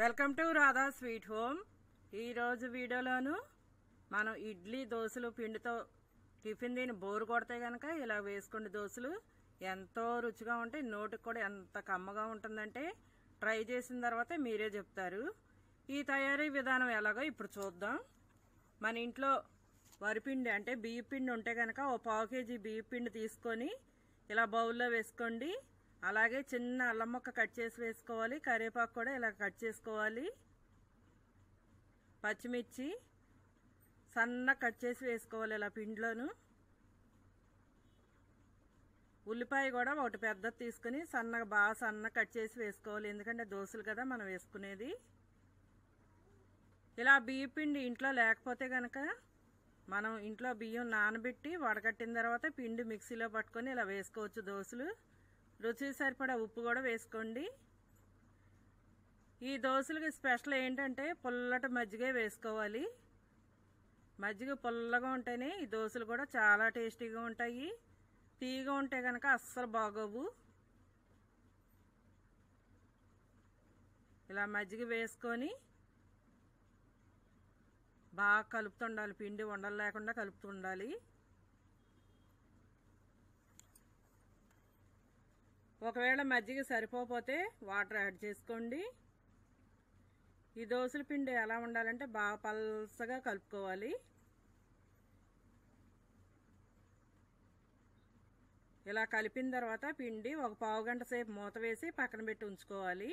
welcome to Radha sweet home ఈరోజు వీడియోలోను మనం ఇడ్లీ దోశలు పిండితో టిఫిన్ దీని బోరు కొడితే కనుక ఇలా వేసుకోండి దోశలు ఎంతో రుచిగా ఉంటాయి నోటికి కూడా ఎంత కమ్మగా ఉంటుందంటే ట్రై చేసిన తర్వాత మీరే చెప్తారు ఈ తయారీ విధానం ఎలాగో ఇప్పుడు చూద్దాం మన ఇంట్లో వరిపిండి అంటే బియ్య పిండి ఉంటే కనుక ఓ పావు కేజీ బియ్య పిండి తీసుకొని ఇలా బౌల్లో వేసుకోండి అలాగే చిన్న అల్లం ముక్క కట్ చేసి వేసుకోవాలి కరివేపాకు కూడా ఇలా కట్ చేసుకోవాలి పచ్చిమిర్చి సన్న కట్ చేసి వేసుకోవాలి ఇలా పిండిలోను ఉల్లిపాయ కూడా ఒకటి పెద్దది తీసుకుని సన్నగా బాగా సన్న కట్ చేసి వేసుకోవాలి ఎందుకంటే దోశలు కదా మనం వేసుకునేది ఇలా బియ్య పిండి ఇంట్లో లేకపోతే కనుక మనం ఇంట్లో బియ్యం నానబెట్టి వడకట్టిన తర్వాత పిండి మిక్సీలో పట్టుకొని ఇలా వేసుకోవచ్చు దోశలు రుచి సరిపడా ఉప్పు కూడా వేసుకోండి ఈ దోశలకి స్పెషల్ ఏంటంటే పుల్లటి మజ్జిగ వేసుకోవాలి మజ్జిగ పుల్లగా ఉంటేనే ఈ దోశలు కూడా చాలా టేస్టీగా ఉంటాయి తీగా ఉంటే కనుక అస్సలు బాగోవు ఇలా మజ్జిగ వేసుకొని బాగా కలుపుతుండాలి పిండి ఉండలు లేకుండా కలుపుతుండాలి ఒకవేళ మజ్జిగ సరిపోతే వాటర్ యాడ్ చేసుకోండి ఈ దోశల పిండి ఎలా ఉండాలంటే బాగా పల్సగా కలుపుకోవాలి ఇలా కలిపిన తర్వాత పిండి ఒక పావు గంట సేపు మూత వేసి పక్కన పెట్టి ఉంచుకోవాలి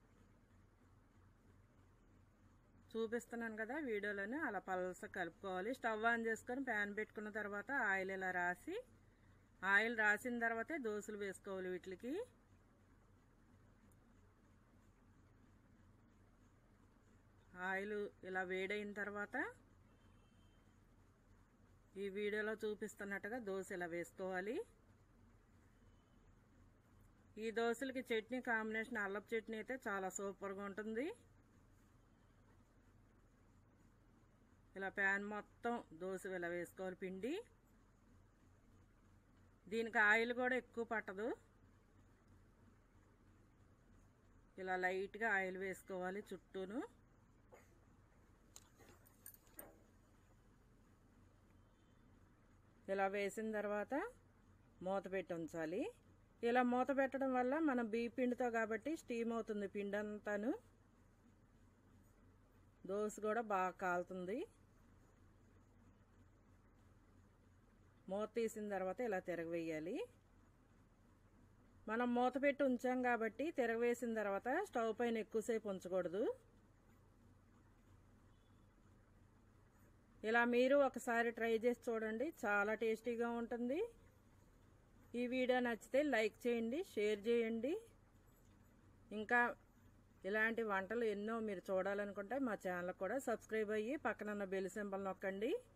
చూపిస్తున్నాను కదా వీడియోలోనే అలా పలస కలుపుకోవాలి స్టవ్ ఆన్ చేసుకొని ప్యాన్ పెట్టుకున్న తర్వాత ఆయిల్ ఇలా రాసి ఆయిల్ రాసిన తర్వాతే దోశలు వేసుకోవాలి వీటికి ఆయిల్ ఇలా వేడైన తర్వాత ఈ వీడియోలో చూపిస్తున్నట్టుగా దోశ ఇలా వేసుకోవాలి ఈ దోశలకి చట్నీ కాంబినేషన్ అల్లపు చట్నీ అయితే చాలా సూపర్గా ఉంటుంది ఇలా ప్యాన్ మొత్తం దోశ ఇలా వేసుకోవాలి పిండి దీనికి ఆయిల్ కూడా ఎక్కువ పట్టదు ఇలా లైట్గా ఆయిల్ వేసుకోవాలి చుట్టూను ఇలా వేసిన తర్వాత మూత పెట్టి ఉంచాలి ఇలా మూత పెట్టడం వల్ల మనం బియ్య పిండితో కాబట్టి స్టీమ్ అవుతుంది పిండి అంతాను దోశ కూడా బాగా కాలుతుంది మూత తీసిన తర్వాత ఇలా తిరగవేయాలి మనం మూత పెట్టి ఉంచాం కాబట్టి తిరగవేసిన తర్వాత స్టవ్ పైన ఎక్కువసేపు ఉంచకూడదు ఇలా మీరు ఒకసారి ట్రై చేసి చూడండి చాలా టేస్టీగా ఉంటుంది ఈ వీడియో నచ్చితే లైక్ చేయండి షేర్ చేయండి ఇంకా ఇలాంటి వంటలు ఎన్నో మీరు చూడాలనుకుంటే మా ఛానల్ కూడా సబ్స్క్రైబ్ అయ్యి పక్కన ఉన్న బెల్ సింబల్ నొక్కండి